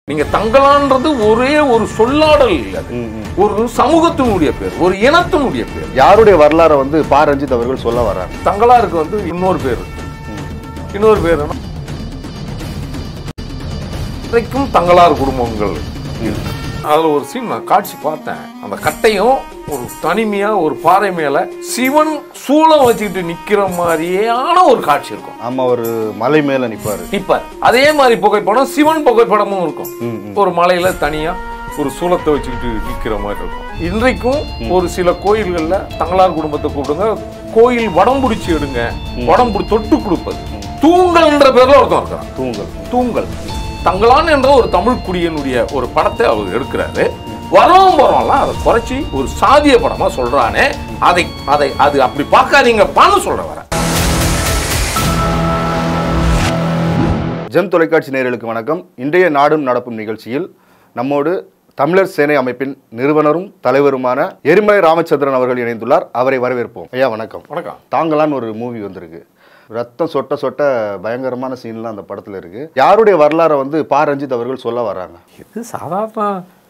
நீங்க தங்கலான்றது ஒரே ஒரு சொல்லாடல் இல்ல அது. ஒரு சமூகத்தினுடைய பேர் ஒரு இனத்தினுடைய பேர் யாருடைய வரலாறை வந்து பா ரஞ்சித் அவர்கள் சொல்ல வர்றாங்க தங்கலாருக்கு வந்து இன்னொரு பேர் இருக்கு இன்னொரு பேர் என்ன? இன்றைக்கும் தங்கலார் குடும்பங்கள் இருக்கு. அதுல ஒரு சீன் நான் காட்சி பார்த்தேன் அந்த கட்டையும் ஒரு தனிமையா ஒரு பாறை மேல சிவன் சூளம் வச்சுக்கிட்டு நிக்கிற மாதிரியான ஒரு காட்சி இருக்கும் ஆமா ஒரு மலை மேல நிப்பாரு நிப்பார் அதே மாதிரி புகைப்படம் சிவன் புகைப்படமும் இருக்கும் ஒரு மலையில தனியா ஒரு சூலத்தை வச்சுக்கிட்டு நிக்கிற மாதிரி இருக்கும் இன்றைக்கும் ஒரு சில கோயில்கள்ல தங்களார் குடும்பத்தை கூப்பிடுங்க கோயில் வடம் பிடிச்சி எடுங்க வடம் பிடி தொட்டு கொடுப்பது தூங்கல்ன்ற பேர்ல ஒருத்தன் இருக்கிறான் தூங்கல் தூங்கல் தங்கலான் என்ற ஒரு தமிழ் குடியனுடைய ஒரு படத்தை அவர் எடுக்கிறாரு வரவும் வரவெல்லாம் அதை குறைச்சி ஒரு சாதிய படமா சொல்றானே அதை அதை அது அப்படி பார்க்காதீங்கப்பான்னு சொல்ற வர ஜெம் தொலைக்காட்சி நேயர்களுக்கு வணக்கம் இன்றைய நாடும் நடப்பும் நிகழ்ச்சியில் நம்மோடு தமிழர் சேனை அமைப்பின் நிறுவனரும் தலைவருமான எரிமலை ராமச்சந்திரன் அவர்கள் இணைந்துள்ளார் அவரை வரவேற்போம் ஐயா வணக்கம் வணக்கம் தாங்கலான்னு ஒரு மூவி வந்திருக்கு ரத்தம் சொட்ட சொட்ட பயங்கரமான சீன்லாம் அந்த படத்துல இருக்கு யாருடைய வரலாறை வந்து பா ரஞ்சித் அவர்கள் சொல்ல வர்றாங்க இது சாதாரண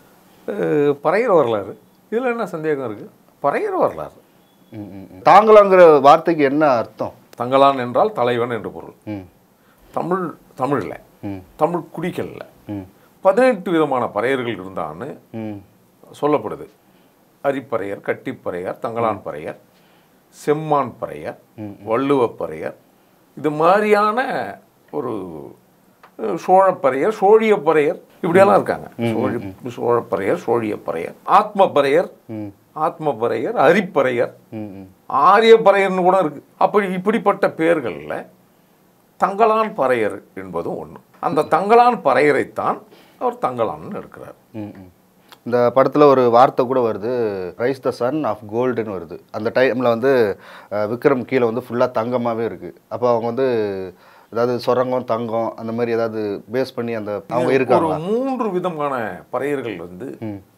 அஹ், பறையிற வரலாறு இதில் என்ன சந்தேகம் இருக்குது பறையிற வரலாறு ம், ம், ம். தாங்கலாங்கிற வார்த்தைக்கு என்ன அர்த்தம் தங்கலான் என்றால் தலைவன் என்று பொருள் ம், தமிழ் தமிழில் ம், தமிழ் குடிகளில் ம், பதினெட்டு விதமான பறையர்கள் இருந்தான்னு ம், சொல்லப்படுது அரிப்பறையர் கட்டிப்பறையர் தங்கலான் பறையர் செம்மான் பறையர் வள்ளுவப் பறையர் இது மாதிரியான ஒரு அஹ், சோழப்பறையர் சோழியப்பறையர் இப்படியெல்லாம் இருக்காங்க சோழி சோழப்பறையர் சோழியப்பறையர் ஆத்மப்பறையர் ம், ஆத்மப்பறையர் அரிப்பறையர் ம், ம். ஆரியப்பறையர்னு கூட இருக்கு அப்படி இப்படிப்பட்ட பெயர்களில் தங்கலான் பறையர் என்பதும் ஒன்று அந்த தங்கலான் பறையரைத்தான் அவர் தங்கலான்னு எடுக்கிறார் ம், ம். இந்த படத்தில் ஒரு வார்த்தை கூட வருது ரைஸ் த சன் ஆஃப் கோல்டுன்னு வருது அந்த டைமில் வந்து அஹ், விக்ரம் கீழே வந்து ஃபுல்லாக தங்கமாகவே இருக்குது அப்போ அவங்க வந்து ஏதாவது சுரங்கம் தங்கம் அந்த மாதிரி ஏதாவது பேஸ் பண்ணி அந்த அவங்க ஒரு இருக்காங்க மூன்று விதமான பறையர்கள் வந்து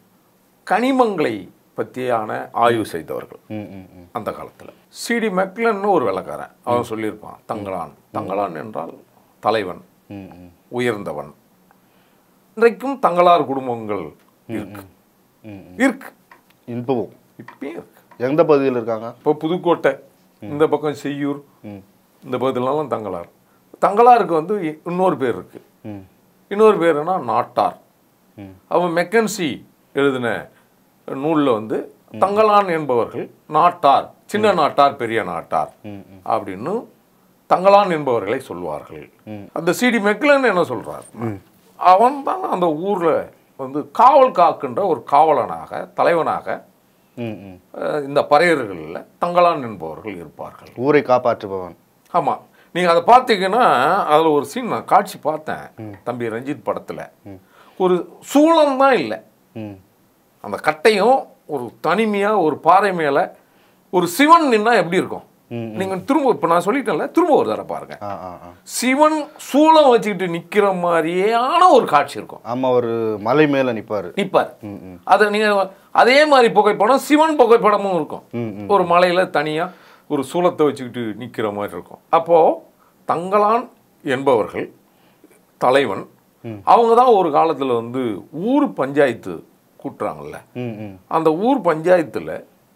கனிமங்களை பற்றியான ஆய்வு செய்தவர்கள் ம் ம் ம் அந்த காலத்தில் சிடி மெக்லன்னு ஒரு வெள்ளக்காரன் அவன் சொல்லியிருப்பான் தங்கலான் தங்கலான் என்றால் தலைவன் ம் ம் உயர்ந்தவன் இன்றைக்கும் தங்களார் குடும்பங்கள் இருக்கு ம் இருக்கு இப்பவும் இப்பயும் இருக்கு எந்த பகுதியில் இருக்காங்க இப்போ புதுக்கோட்டை இந்த பக்கம் செய்யூர் ம் இந்த பகுதியிலலாம் தங்கலார் தங்கலாருக்கு வந்து இன்னொரு பேர் இருக்கு ம் இன்னொரு பேர் என்ன நாட்டார் ம். அவன் மெக்கன்சி எழுதின நூலில் வந்து தங்கலான் என்பவர்கள் நாட்டார் சின்ன நாட்டார் பெரிய நாட்டார் ம் அப்படின்னு தங்கலான் என்பவர்களை சொல்வார்கள் அந்த சிடி மெக்லன் என்ன சொல்றார் அவன் தான் அந்த ஊர்ல வந்து காவல் காக்கின்ற ஒரு காவலனாக தலைவனாக ம் ம் அஹ், இந்த பறையர்களில் தங்கலான் என்பவர்கள் இருப்பார்கள் ஊரை காப்பாற்றுபவன் ஆமா நீங்க அதை பார்த்தீங்கன்னா அதுல ஒரு சீன் நான் காட்சி பார்த்தேன் தம்பி ரஞ்சித் படத்துல ஒரு சூளம் தான் இல்லை ம் அந்த கட்டையும் ஒரு தனிமையா ஒரு பாறை மேல ஒரு சிவன் நின்னா எப்படி இருக்கும் நீங்க திரும்ப இப்ப நான் சொல்லிட்டேன்ல திரும்ப ஒரு தடவை பாருங்க ஆ ஆ ஆ சிவன் சூளம் வச்சுக்கிட்டு நிக்கிற மாதிரியான ஒரு காட்சி இருக்கும் ஆமாம் ஒரு மலை மேலே நிற்பார் நிப்பார் ம் ம் அதை நீங்க அதே மாதிரி புகைப்படம் சிவன் புகைப்படமும் இருக்கும் ம் ஒரு மலையில தனியா ஒரு சூலத்தை வச்சுக்கிட்டு நிக்கிற மாதிரி இருக்கும் அப்போ தங்கலான் என்பவர்கள் தலைவன் அவங்க தான் ஒரு காலத்துல வந்து ஊர் பஞ்சாயத்து கூட்டுறாங்கல்ல ம் ம் அந்த ஊர் பஞ்சாயத்துல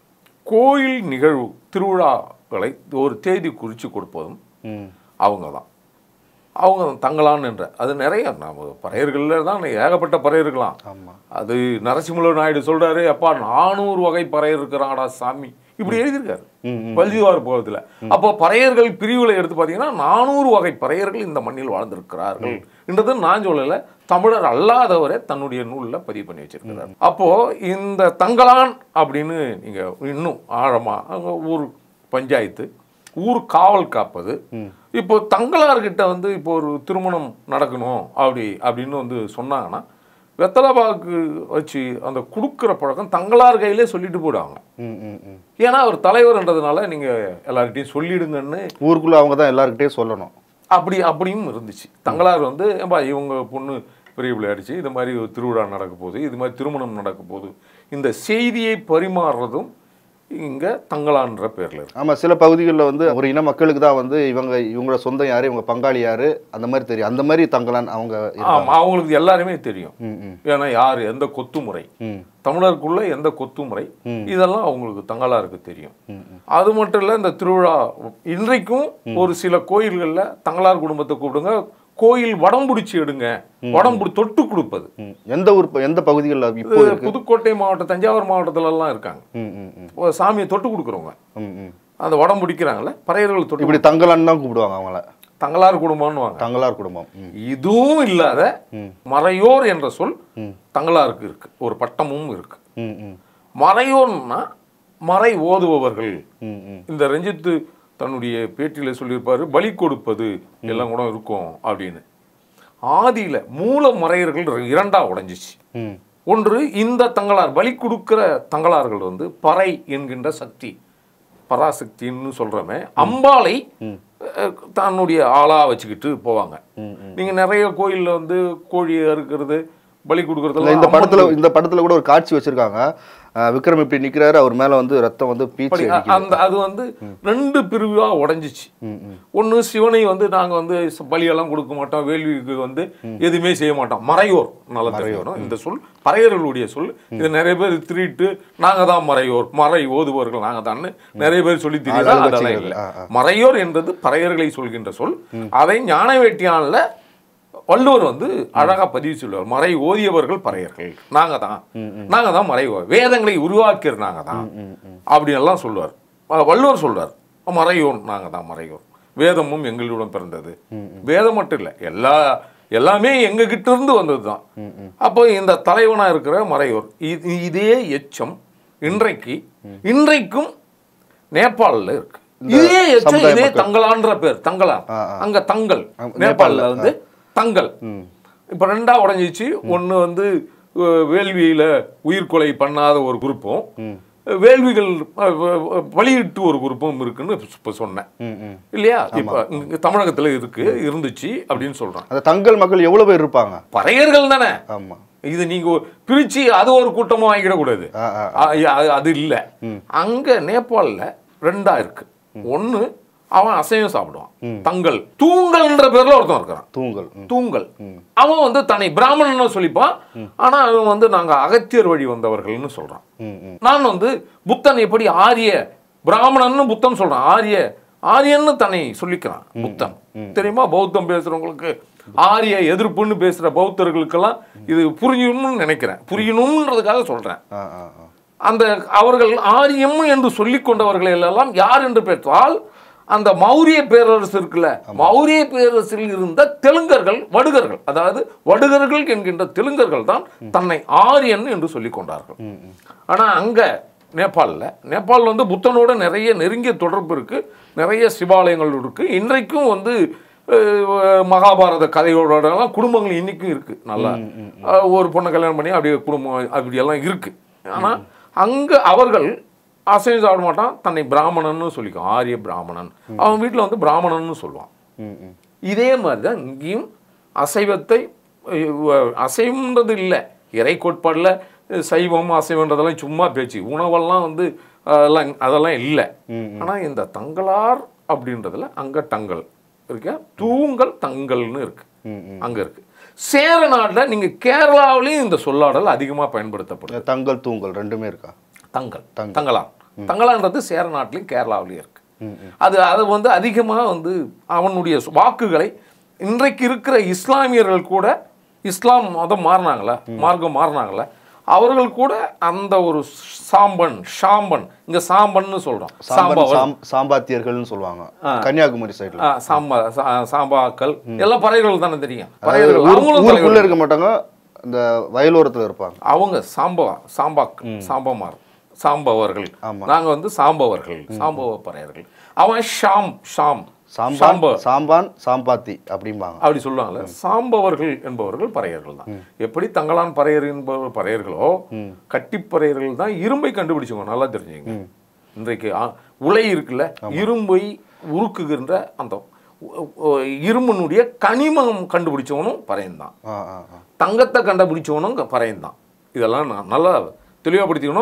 கோயில் நிகழ்வு திருவிழாக்களை ஒரு தேதி குறித்து கொடுப்பதும் ம் அவங்க தான் அவங்க தங்கலான் என்ற அது நிறைய நம்ம பறையர்களில் தான் ஏகப்பட்ட பறையர்களாம் ஆமாம் அது நரசிம்மல நாயுடு சொல்றாரு அப்பா நானூறு வகை பறையர் இருக்கிறாடா சாமி இப்படி எழுதியிருக்காரு ம், பல்ஜிவார் போகத்துல அப்போ பறையர்கள் பிரிவுல எடுத்து பார்த்தீங்கன்னா நானூறு வகை பறையர்கள் இந்த மண்ணில் வாழ்ந்திருக்கிறார்கள் என்றது நான் சொல்லல தமிழர் அல்லாதவரே தன்னுடைய நூல்ல பதிவு பண்ணி வச்சிருக்கிறார் அப்போ இந்த தங்கலான் அப்படின்னு நீங்க இன்னும் ஆழமா அங்க ஊர் பஞ்சாயத்து ஊர் காவல் காப்பது இப்போ தங்களார்கிட்ட வந்து இப்போ ஒரு திருமணம் நடக்கணும் அப்படி அப்படின்னு வந்து சொன்னாங்கன்னா வெத்தலைபாக்கு வச்சு அந்த கொடுக்குற பழக்கம் தங்களார் கையிலே சொல்லிட்டு போயிடுவாங்க ம் ம் ம் ஏன்னா அவர் தலைவர்ன்றதுனால நீங்க எல்லார்கிட்டையும் சொல்லிடுங்கன்னு ஊருக்குள்ளே அவங்க தான் எல்லாருக்கிட்டையும் சொல்லணும் அப்படி அப்படியும் இருந்துச்சு தங்களார் வந்து ஏம்பா இவங்க பொண்ணு பெரிய விளையாடிச்சு இது மாதிரி ஒரு திருவிழா நடக்க போகுது இது மாதிரி திருமணம் நடக்க போகுது இந்த செய்தியை பரிமாறுறதும் இங்க தங்கலான்ற பேர்ல இருக்கு ஆமா சில பகுதிகளில் வந்து ஒரு இன மக்களுக்கு தான் வந்து இவங்க இவங்களோட சொந்தம் யாரு இவங்க பங்காளி யாரு அந்த மாதிரி தெரியும் அந்த மாதிரி தங்கலான் அவங்க இருக்காங்க. ஆமா அவங்களுக்கு எல்லாருமே தெரியும் ம் ம் ஏன்னா யார் எந்த கொத்து முறை ம் தமிழருக்குள்ள எந்த கொத்து முறை இதெல்லாம் அவங்களுக்கு தங்கலாருக்கு தெரியும் ம், அது மட்டும் இல்ல இந்த திருவிழா இன்றைக்கும் ஒரு சில கோயில்கள்ல தங்கலார் குடும்பத்தை கூப்பிடுங்க கோயில் வடம் பிடிச்சி எடுங்க வடம் பிடி தொட்டு கொடுப்பது ம். எந்த ஊர் ப- எந்த பகுதிகளில் இப்போ இது புதுக்கோட்டை மாவட்டம் தஞ்சாவூர் மாவட்டத்துல எல்லாம் இருக்காங்க ம் ம் ம் ஒரு சாமியை தொட்டு கொடுக்குறவங்க ம் ம் அந்த வடம் பிடிக்கிறாங்கல்ல பறையர்கள் தொட்டு இப்படி தங்கலான்னு தான் கூப்பிடுவாங்க அவங்கள தங்கலார் குடும்பம்னு வாங்க தங்கலார் குடும்பம் ம் இதுவும் இல்லாத ம். மறையோர் என்ற சொல் ம். தங்கலாருக்கு இருக்கு ஒரு பட்டமும் இருக்கு ம் ம் மறையோர்னா மறை ஓதுபவர்கள் ம் ம் இந்த ரஞ்சித்து தன்னுடைய பேட்டியில சொல்லியிருப்பாரு பலி கொடுப்பது எல்லாம் கூட இருக்கும் அப்படின்னு ஆதியில மூல மறையர்கள் இரண்டா உடைஞ்சிச்சு ம் ஒன்று இந்த தங்களார் பலி கொடுக்கிற தங்களார்கள் வந்து பறை என்கின்ற சக்தி பராசக்தின்னு சொல்றோமே அம்பாளை அஹ், தன்னுடைய ஆளா வச்சுக்கிட்டு போவாங்க ம், நீங்க நிறைய கோயில்ல வந்து கோழி அறுக்கிறது பலி இல்ல, கொடுக்கறதுல இந்த படத்துல இந்த படத்துல கூட ஒரு காட்சி வச்சிருக்காங்க அஹ், விக்ரம் இப்படி நிக்கிறாரு அவர் மேல வந்து ரத்தம் வந்து பீச்சி அப்படி அடிக்குது. அந்த அது வந்து ரெண்டு பிரிவா உடைஞ்சிச்சு ம் ம் ஒண்ணு சிவனை வந்து நாங்க வந்து ச- பலியெல்லாம் கொடுக்க மாட்டோம் வேள்விக்கு வந்து எதுவுமே செய்ய மாட்டோம் மறையோர் நல்லா தெரியணும் இந்த சொல் பறையர்களுடைய சொல் இது நிறைய பேர் திருட்டு நாங்க தான் மறையோர் மறை ஓதுபவர்கள் நாங்க தான் நிறைய பேர் சொல்லி ஆள் தெரியுதா அதெல்லாம் வச்சுக்கிறது. இல்லை ஆ, ஆ. மறையோர் என்பது பறையர்களை சொல்கின்ற சொல் அதை ஞான வேட்டியான்ல வள்ளுவர் வந்து அழகா பதிவு சொல்லுவார் மறை ஓதியவர்கள் பறையர்கள் நாங்க தான் நாங்க தான் மறை ஓ- வேதங்களை உருவாக்கிற நாங்க தான் அப்படி எல்லாம் சொல்லுவார் அஹ் வள்ளுவர் சொல்றார் மறையோர் நாங்க தான் மறையோர் வேதமும் எங்களுடன் பிறந்தது வேதம் மட்டும் இல்லை எல்லா எல்லாமே எங்க கிட்ட இருந்து வந்தது தான் அப்போ இந்த தலைவனா இருக்கிற மறையோர் இ- இதே எச்சம் இன்றைக்கு இன்றைக்கும் நேபாளில் இருக்கு இதே எச்சம் சமுதாய இதே மக்கள். தங்கலான்ற பேர் தங்கலா ஆ, ஆ. அங்க தங்கல் ஆமா, நேபாளில் நேபாள்ல, வந்து தங்கல் இப்ப ரெண்டா உடைஞ்சிச்சு ஒண்ணு வந்து அஹ், வேள்வியில உயிர்கொலை பண்ணாத ஒரு குரூப்பும் வேள்விகள் அஹ், அஹ், பலியிட்டு ஒரு குரூப்பும் இருக்குன்னு இப்ப சொன்னேன் ம் ம் இல்லையா இப்ப இங்க தமிழகத்துல இருக்கு இருந்துச்சு அப்படின்னு சொல்றான் அந்த தங்கல் மக்கள் எவ்வளவு பேர் இருப்பாங்க பறையர்கள் தானே ஆமா இது நீங்க ஒரு- பிரிச்சு அது ஒரு கூட்டமா வாங்கிடக்கூடாது ஆ ஆ ஆ, அது- அது இல்ல அங்க நேபாளில் ரெண்டா இருக்கு ஒண்ணு அவன் அசைவம் சாப்பிடுவான் தங்கல் தூங்கல்ன்ற பேர்ல ஒருத்தன் இருக்கிறான் தூங்கல் ம் தூங்கல் அவன் வந்து தன்னை பிராமணன் சொல்லிப்பான் ஆனா அவன் வந்து நாங்க அகத்தியர் வழி வந்தவர்கள்னு சொல்றான் ம் ம் நான் வந்து புத்தன் எப்படி ஆரிய பிராமணன்னு புத்தன் சொல்றான் ஆரிய ஆரியன்னு தன்னை சொல்லிக்கிறான் புத்தன் தெரியுமா பௌத்தம் பேசுறவங்களுக்கு ஆரிய எதிர்ப்புன்னு பேசுற பௌத்தர்களுக்கெல்லாம் இது புரியணும்னு நினைக்கிறேன் புரியணும்ன்றதுக்காக சொல்றேன் ஆ ஆ ஆ அந்த அவர்கள் ஆரியம் என்று சொல்லிக் கொண்டவர்கள் எல்லாம் யார் என்று பெற்றால் அந்த மௌரிய பேரரசு இருக்குல்ல மௌரிய பேரரசில் இருந்த தெலுங்கர்கள் வடுகர்கள் அதாவது வடுகர்கள் என்கின்ற தெலுங்கர்கள் தான் தன்னை ஆரியன் என்று சொல்லிக் கொண்டார்கள் ஆனா அங்க நேபாளில் நேபாள் வந்து புத்தனோட நிறைய நெருங்கிய தொடர்பு இருக்கு நிறைய சிவாலயங்கள் இருக்கு இன்றைக்கும் வந்து அஹ், மகாபாரத கதைகளோடலாம் குடும்பங்கள் இன்னைக்கும் இருக்கு நல்லா அஹ், ஒரு பொண்ணை கல்யாணம் பண்ணி அப்படியே குடும்பம் அப்படியெல்லாம் இருக்கு ஆனா அங்க அவர்கள் அசைவம் சாப்பிட மாட்டான் தன்னை பிராமணன்னு சொல்லிக்கும் ஆரிய பிராமணன் அவன் வீட்டில் வந்து பிராமணன்னு சொல்லுவான் ம் ம் இதே மாதிரி தான் இங்கேயும் அசைவத்தை அஹ், அசைவம்ன்றது இல்லை இறை கோட்பாடில் சைவம் அசைவன்றதெல்லாம் சும்மா பேச்சு உணவெல்லாம் வந்து அதெல்லாம் அதெல்லாம் இல்லை ஆனால் இந்த தங்களார் அப்படின்றதுல அங்கே தங்கல் இருக்க தூங்கல் தங்கல்னு இருக்கு ம் ம் அங்கே இருக்கு சேர நாட்டில் நீங்கள் கேரளாவிலையும் இந்த சொல்லாடல் அதிகமாக பயன்படுத்தப்படும் தங்கல் தூங்கல் ரெண்டுமே இருக்கா தங்கல் தங்கலான் தங்கலான்றது சேர நாட்டிலையும் கேரளாவிலையும் இருக்கு அது அது வந்து அதிகமாக வந்து அவனுடைய சு- வாக்குகளை இன்றைக்கு இருக்கிற இஸ்லாமியர்கள் கூட இஸ்லாம் மதம் மாறினாங்களா மார்க்கம் மாறினாங்களா அவர்கள் கூட அந்த ஒரு சாம்பன் ஷாம்பன் இங்க சாம்பன்னு சொல்றோம் சாம்பன் சாம்பா சாம் சாம்பாத்தியர்கள்னு சொல்லுவாங்க கன்னியாகுமரி சைடுல ஆ, சாம்பா சா- சாம்பாக்கள் எல்லாம் பறையர்கள் தானே தெரியும் பறையர்கள் அவங்களும் ஊருக்குள்ள தலைவர்கள். இருக்க மாட்டாங்க இந்த வயலோரத்துல இருப்பாங்க அவங்க சாம்பவா சாம்பாக் சாம்பமார் சாம்பவர்கள் நாங்க வந்து சாம்பவர்கள் சாம்பவ பறையர்கள் அவன் ஷாம் ஷாம் சாம்பான் சாம்ப சாம்பான் சாம்பாத்தி அப்படிம்பாங்க அப்படி சொல்லுவாங்கல்ல சாம்பவர்கள் என்பவர்கள் பறையர்கள் தான் எப்படி தங்கலான் பறையர் என்பவர் பறையர்களோ கட்டிப்பறையர்கள் தான் இரும்பை கண்டுபிடிச்சவங்க நல்லா தெரிஞ்சுங்க இன்றைக்கு ஆ, உலை இருக்குல்ல இரும்பை உருக்குகின்ற அந்த உ- உ- இரும்பினுடைய கனிமம் கண்டுபிடிச்சவனும் பறையன் தான் ஆ ஆ ஆ தங்கத்தை கண்டுபிடிச்சவனும் பறையன் தான் இதெல்லாம் நான் நல்லா தெளிவாகப்படுத்திக்கணும்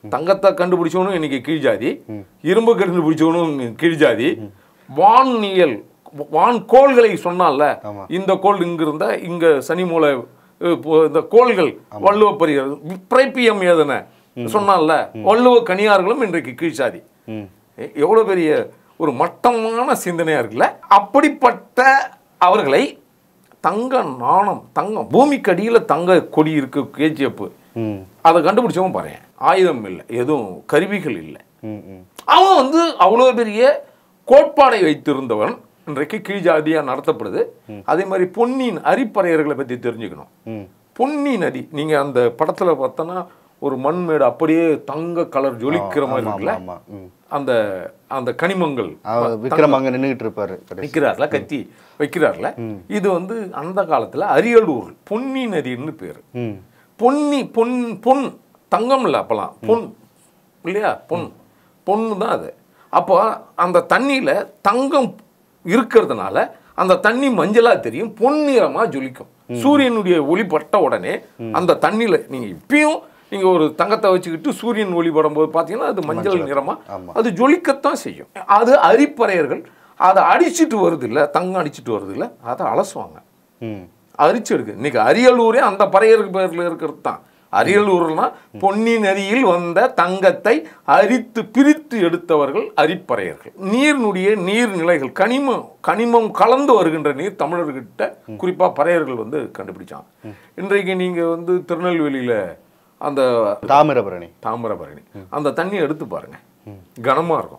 தங்கத்தை கண்டுபிடிச்சவனும் இன்னைக்கு கீழ் ஜாதி இரும்பு கண்டுபிடிச்சவனும் கீழ் ஜாதி வானியல் வான் கோள்களை சொன்னால ஆமா. இந்த கோள் இங்க இருந்தா இங்க சனி மூலை அஹ், போ- இந்த கோள்கள் வள்ளுவ பரிகார பிரைப்பியம் ஏதன சொன்னால வள்ளுவ கனியார்களும் இன்றைக்கு கீழ் சாதி ம் எ- எவ்வளவு பெரிய ஒரு மட்டமான சிந்தனையா இருக்குல்ல அப்படிப்பட்ட அவர்களை தங்க நாணம் தங்கம் பூமிக்கு அடியில தங்க கொடி இருக்கு கேஜிஎஃப் ம் அதை கண்டுபிடிச்சவன் பாரு ஆயுதம் இல்லை எதுவும் கருவிகள் இல்லை ம் ம் அவன் வந்து அவ்வளோ பெரிய கோட்பாடை வைத்திருந்தவன் இன்றைக்கு கீழ் ஜாதியா நடத்தப்படுது அதே மாதிரி பொன்னியின் அரிப்பறையர்களை பத்தி தெரிஞ்சுக்கணும் ம் பொன்னி நதி நீங்க அந்த படத்துல பார்த்தோன்னா ஒரு மண்மேடு அப்படியே தங்க கலர் ஜொலிக்கிற மாதிரி ஆமா இருக்குல்ல ஆமா ம் அந்த அந்த கனிமங்கள் அவர் விக்ரம் அங்க நின்றுகிட்டு இருப்பாரு கடைசி வைக்கிறார்ல கத்தி வைக்கிறார்ல இது வந்து அந்த காலத்துல அரியலூர் பொன்னி நதின்னு பேரு ம் பொன்னி பொன் பொன் தங்கம் இல்லை அப்போலாம் பொன் இல்லையா பொன் பொண்ணு தான் அது அப்போ அந்த தண்ணியில் தங்கம் இருக்கிறதுனால அந்த தண்ணி மஞ்சளா தெரியும் பொன்னிறமா ஜொலிக்கும் சூரியனுடைய ஒளி பட்ட உடனே அந்த தண்ணியில் நீங்கள் இப்பயும் நீங்கள் ஒரு தங்கத்தை வச்சுக்கிட்டு சூரியன் ஒளி படும்போது பார்த்தீங்கன்னா அது மஞ்சள் நிறமா ஆமா. அது ஜொலிக்கத்தான் செய்யும் அது அரிப்பறையர்கள் அதை அடிச்சிட்டு வருது இல்லை தங்கம் அடிச்சிட்டு வருது இல்லை அதை அலசுவாங்க ம் அரிச்சு எடுக்கு இன்னைக்கு அரியலூரே அந்த பறையருக்கு பேர்ல இருக்கிறது தான் அரியலூர்னா பொன்னி நதியில் வந்த தங்கத்தை அரித்து பிரித்து எடுத்தவர்கள் அரிப்பறையர்கள் நீர்னுடைய நீர்நிலைகள் கனிமம் கனிமம் கலந்து வருகின்ற நீர் தமிழர்கிட்ட குறிப்பா பறையர்கள் வந்து கண்டுபிடிச்சாங்க இன்றைக்கு நீங்க வந்து திருநெல்வேலியில அந்த தாமிரபரணி தாமிரபரணி அந்த தண்ணியை எடுத்து பாருங்க கனமா இருக்கும்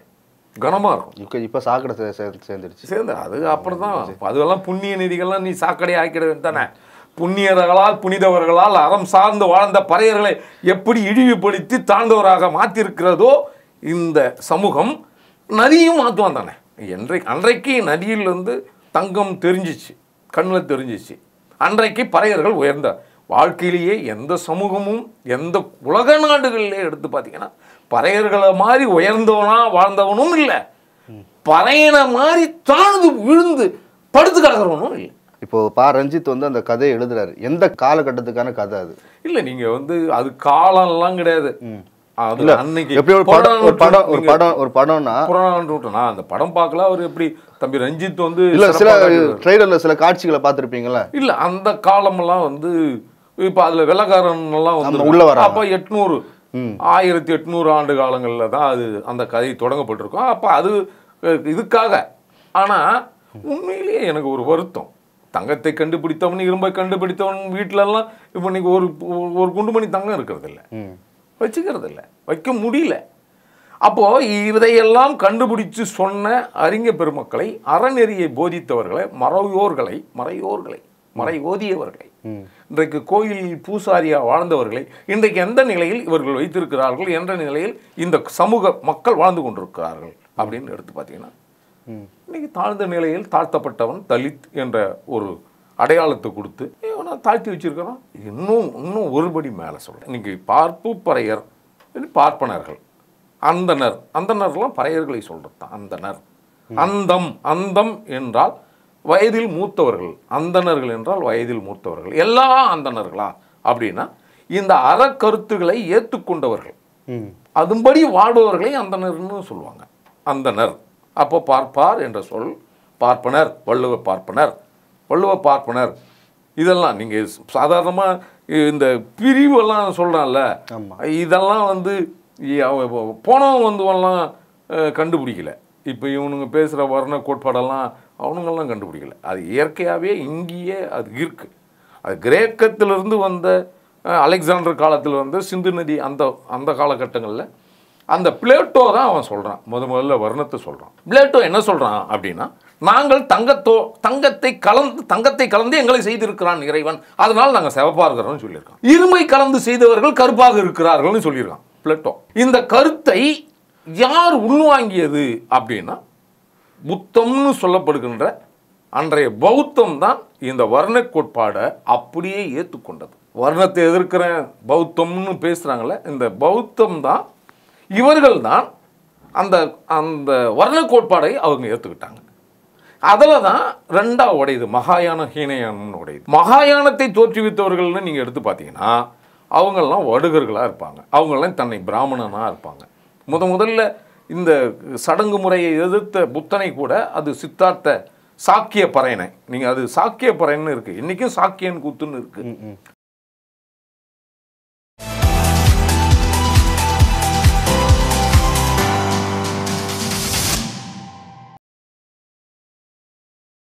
கனமா இருக்கும் இப்போ இப்போ சாக்கடை சே- சே- சேர்ந்துருச்சு சேர்ந்து அது அப்புறம் தான் அதெல்லாம் புண்ணிய நிதிகள்லாம் நீ சாக்கடை ஆக்கிட தானே புண்ணியர்களால் புனிதவர்களால் அறம் சார்ந்து வாழ்ந்த பறையர்களை எப்படி இழிவுபடுத்தி தாழ்ந்தவராக மாற்றிருக்கிறதோ இந்த சமூகம் நதியும் மாற்றுவான் தானே என்றைக்கு அன்றைக்கு நதியில் வந்து தங்கம் தெரிஞ்சிச்சு கண்ணில் தெரிஞ்சிச்சு அன்றைக்கு பறையர்கள் உயர்ந்த வாழ்க்கையிலேயே எந்த சமூகமும் எந்த உலக நாடுகளிலே எடுத்து பார்த்தீங்கன்னா பறையர்களை மாதிரி உயர்ந்தவனா வாழ்ந்தவனும் இல்லை பறையனை மாதிரி தாழ்ந்து விழுந்து படுத்து கிடக்கிறவனும் இல்லை இப்போ பா ரஞ்சித் வந்து அந்த கதையை எழுதுறாரு எந்த காலகட்டத்துக்கான கதை அது இல்ல நீங்க வந்து அது காலம்லாம் கிடையாது அது இல்ல அன்னைக்கு எப்படி ஒரு படம் ஒரு படம் ஒரு படம் ஒரு படம்னா புறநானூற்று நான் அந்த படம் பார்க்கல அவர் எப்படி தம்பி ரஞ்சித் வந்து இல்ல சில சிறப்பா காட்டியிருக்காரு. ட்ரெய்லர்ல சில காட்சிகளை பார்த்திருப்பீங்கல்ல இல்ல அந்த காலமெல்லாம் வந்து இப்ப அதுல வெள்ளக்காரன் எல்லாம் ஆமா, வந்து உள்ள வராங்க. அப்ப எட்நூறு ஆயிரத்தி எட்நூறு ஆண்டு காலங்கள்ல தான் அது அந்த கதை தொடங்கப்பட்டிருக்கும் அப்ப அது அஹ், இதுக்காக ஆனா உண்மையிலேயே எனக்கு ஒரு வருத்தம் தங்கத்தை கண்டுபிடித்தவன் இரும்பை கண்டுபிடித்தவன் வீட்டுல எல்லாம் இப்போ இன்னைக்கு ஒரு ஒரு குண்டுமணி தங்கம் இருக்கிறது இல்ல ம் வச்சுக்கிறது இல்லை வைக்க முடியல அப்போ இதையெல்லாம் கண்டுபிடிச்சு சொன்ன அறிஞ பெருமக்களை அறநெறியை போதித்தவர்களை மறையோர்களை மறையோர்களை மறை ஓதியவர்களை இன்றைக்கு கோயில் பூசாரியா வாழ்ந்தவர்களை இன்றைக்கு எந்த நிலையில் இவர்கள் வைத்திருக்கிறார்கள் என்ற நிலையில் இந்த சமூக மக்கள் வாழ்ந்து கொண்டிருக்கிறார்கள் அப்படின்னு எடுத்து பார்த்தீங்கன்னா இன்னைக்கு தாழ்ந்த நிலையில் தாழ்த்தப்பட்டவன் தலித் என்ற ஒரு அடையாளத்தை கொடுத்து இவனை தாழ்த்தி வச்சிருக்கிறான் இன்னும் இன்னும் ஒருபடி மேலே சொல்கிறேன் இன்னைக்கு பார்ப்பு பறையர் இது பார்ப்பனர்கள் அந்தனர் அந்தனர்லாம் பறையர்களை சொல்கிறது தான் அந்தனர் அந்தம் அந்தம் என்றால் வயதில் மூத்தவர்கள் அந்தணர்கள் என்றால் வயதில் மூத்தவர்கள் எல்லா அந்தணர்களா அப்படின்னா இந்த அறக்கருத்துக்களை ஏற்றுக்கொண்டவர்கள் ம் அதுபடி வாழ்பவர்களை அந்தணர்னு சொல்லுவாங்க அந்தணர் அப்போ பார்ப்பார் என்ற சொல் பார்ப்பனர் வள்ளுவ பார்ப்பனர் வள்ளுவ பார்ப்பனர் இதெல்லாம் நீங்கள் சாதாரணமாக இந்த பிரிவெல்லாம் சொல்கிறான்ல ஆமா. இதெல்லாம் வந்து இ- அவ- போனவன் வந்து எல்லாம் அஹ், கண்டுபிடிக்கல இப்போ இவனுங்க பேசுகிற வர்ண கோட்பாடெல்லாம் அவனுங்கெல்லாம் கண்டுபிடிக்கல அது இயற்கையாகவே இங்கேயே அது இருக்கு அது கிரேக்கத்திலிருந்து வந்த அஹ், அலெக்சாண்டர் காலத்தில் வந்த சிந்து நதி அந்த அந்த காலகட்டங்களில் அந்த பிளேட்டோ தான் அவன் சொல்கிறான் முத முதல்ல வர்ணத்தை சொல்கிறான் பிளேட்டோ என்ன சொல்கிறான் அப்படின்னா நாங்கள் தங்கத்தோ தங்கத்தை கலந்து தங்கத்தை கலந்து எங்களை செய்திருக்கிறான் இறைவன் அதனால் நாங்கள் சிவப்பாக இருக்கிறோம்னு சொல்லியிருக்கான் இருமை கலந்து செய்தவர்கள் கருப்பாக இருக்கிறார்கள்னு சொல்லியிருக்கான் பிளேட்டோ இந்த கருத்தை யார் உள்வாங்கியது அப்படின்னா புத்தம்னு சொல்லப்படுகின்ற அன்றைய பௌத்தம் தான் இந்த வர்ண கோட்பாடை அப்படியே ஏற்றுக்கொண்டது வர்ணத்தை எதிர்க்கிறேன் பௌத்தம்னு பேசுகிறாங்களே இந்த பௌத்தம் தான் இவர்கள் தான் அந்த அந்த வர்ண கோட்பாடை அவங்க ஏற்றுக்கிட்டாங்க அதில் தான் ரெண்டாக உடையுது மகாயான ஹீனயானம்னு உடையுது மகாயானத்தை தோற்றுவித்தவர்கள்னு நீங்கள் எடுத்து பார்த்தீங்கன்னா அவங்கெல்லாம் வடுகர்களாக இருப்பாங்க அவங்கெல்லாம் தன்னை பிராமணனாக இருப்பாங்க முத முதல்ல இந்த சடங்கு முறையை எதிர்த்த புத்தனை கூட அது சித்தார்த்த சாக்கிய பறையனை நீங்கள் அது சாக்கிய பறையன்னு இருக்குது இன்றைக்கும் சாக்கியன் கூத்துன்னு இருக்குது